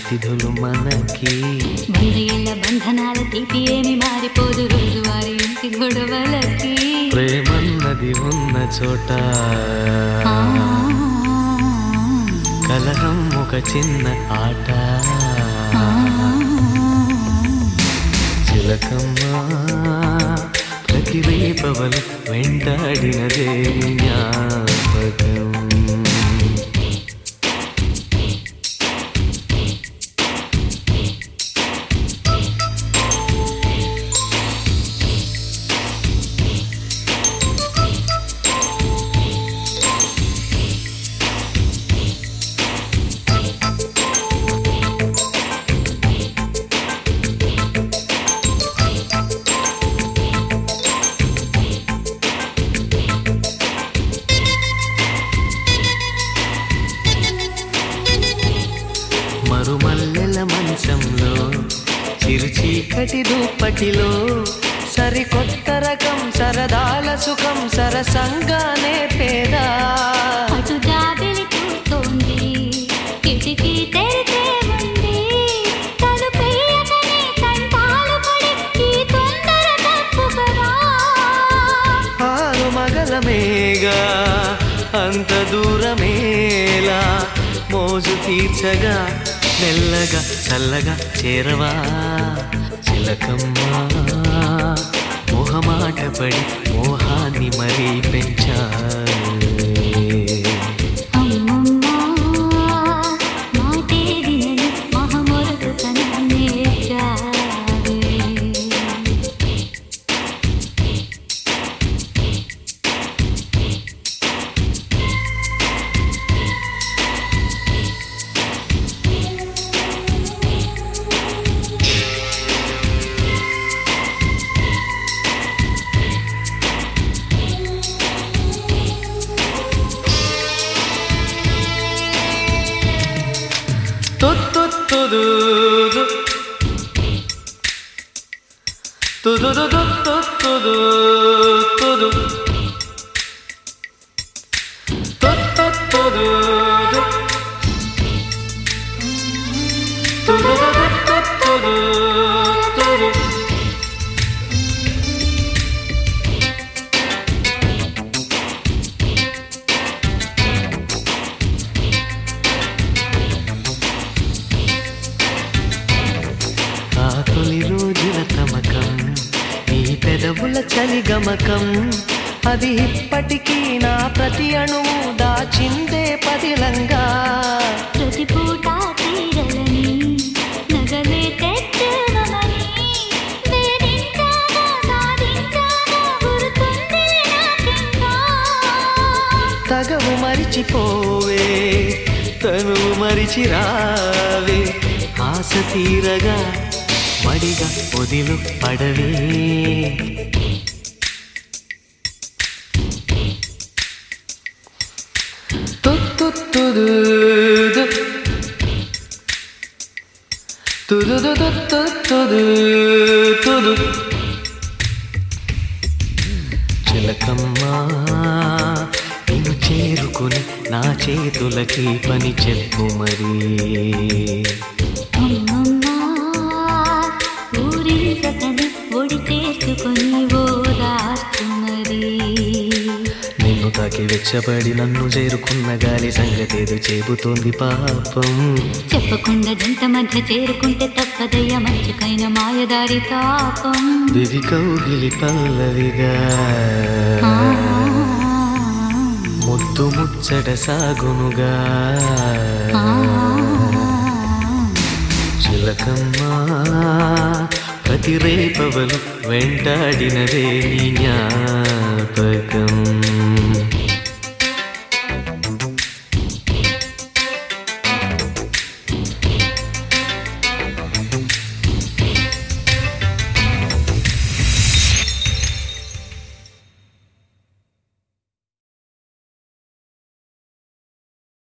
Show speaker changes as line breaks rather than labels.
అతిథులు మనకి
వంద ఏళ్ళ బంధనాల తీపి ఏమి మారిపోదు రోజువారి ఇంటి గొడవలకి
ప్రేమన్నది ఉన్న చోట
ఆ,
కలహం ఒక చిన్న ఆట
ఆ,
చిలకమ్మ ప్రతి రేపవలు వెంటాడినదే జ్ఞాపకం మరుమల్లెల మంచంలో చిరుచీకటి దుప్పటిలో సరికొత్త రకం సరదాల సుఖం సరసంగానే పేదా
అటు జాబిలి చూస్తోంది కిటికీ తెరిచే ఉంది తలుపేయకనే తంటాలు పడి ఈ తొందర తప్పుకరా
ఆరు మగలమేగా అంత దూరమేలా మోజు తీర్చగా మెల్లగా చల్లగా చేరవా చిలకమ్మా మొహమాట పడి మోహాన్ని మరీ పెంచాలే
అమ్మమ్మ మాటే వినని మహమొరకు తననే చావే
తుత్తుత్తుదూదు. తుదుదుదుత్తుత్తుదు. తుదు. తుత్తుత్తుదూదు. తుదుదుదుత్తుత్తుదు. తుదు. ఆ తొలి రోజుల తమకం నీ పెదవుల చలి గమకం అది ఇప్పటికీ నా ప్రతి అణువు దాచిందే పదిలంగా
ప్రతి పూట తీరలని నగలే తెచ్చునమని వేధించాగా సాధించాగా గుర్తుంది నాకింకా
తగవు మరిచిపోవే తను మరిచి రావే ఆశ తీరగా మడిగా పొదిలు పడవే తుత్తుత్తుదూదు. తుదుదుదుత్తుత్తుదు. తుదు. చిలకమ్మా నిన్ను చేరుకుని నా చేతులకి పని చెప్పు మరి
అమ్మమ్మ ఊరించకని ఒడి చేసుకొని ఓదార్చు మరి
నిన్ను తాకి వెచ్చబడి నన్ను చేరుకున్న గాలి సంగతేదో చెబుతోంది పాపం
చెప్పకుండా జంట మధ్య చేరుకుంటే తప్పదయ్య మంచుకైన మాయదారి తాపం
దివి కౌగిలి పల్లవిగా
ఆ,
ముద్దు ముచ్చట సాగునుగా
ఆ,
చిలకమ్మా ప్రతి రేపవలు వెంటాడినదే నీ జ్ఞాపకం